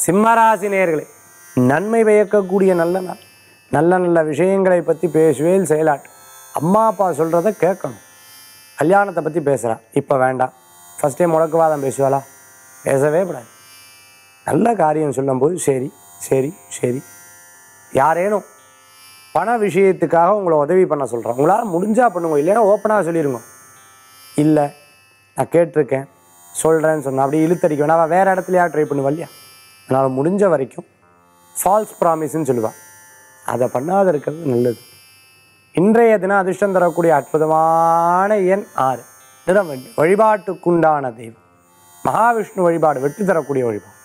சிம்மராசி நேயர்களே நன்மை பயக்கக்கூடிய நல்ல நாள் நல்ல நல்ல விஷயங்களை பற்றி பேசுவேல் செயலாட்டு அம்மா அப்பா சொல்கிறத கேட்கணும் கல்யாணத்தை பற்றி பேசுகிறா இப்போ வேண்டாம் ஃபஸ்ட் டைம் முடக்குவாதம் பேசுவாளா பேசவே கூடாது நல்ல காரியம் சொல்லும்போது சரி சரி சரி யாரேனும் பண விஷயத்துக்காக உங்களை உதவி பண்ண சொல்கிறேன் உங்களால் முடிஞ்சால் பண்ணுங்க இல்லைன்னா ஓப்பனாக சொல்லிடுங்க இல்லை நான் கேட்டிருக்கேன் சொல்கிறேன்னு சொன்னேன் அப்படி இழுத்தடிக்க வேணா அவள் வேறு இடத்துலையா ட்ரை பண்ணுவா இல்லையா அதனால் முடிஞ்ச வரைக்கும் ஃபால்ஸ் ப்ராமிஸ்ன்னு சொல்லுவாள் அதை பண்ணாத இருக்கிறது நல்லது இன்றைய தினம் அதிர்ஷ்டம் தரக்கூடிய அற்புதமான எண் ஆறு நிறம் வெண்மை. வழிபாட்டுக்குண்டான தெய்வம் மகாவிஷ்ணு வழிபாடு வெற்றி தரக்கூடிய வழிபாடு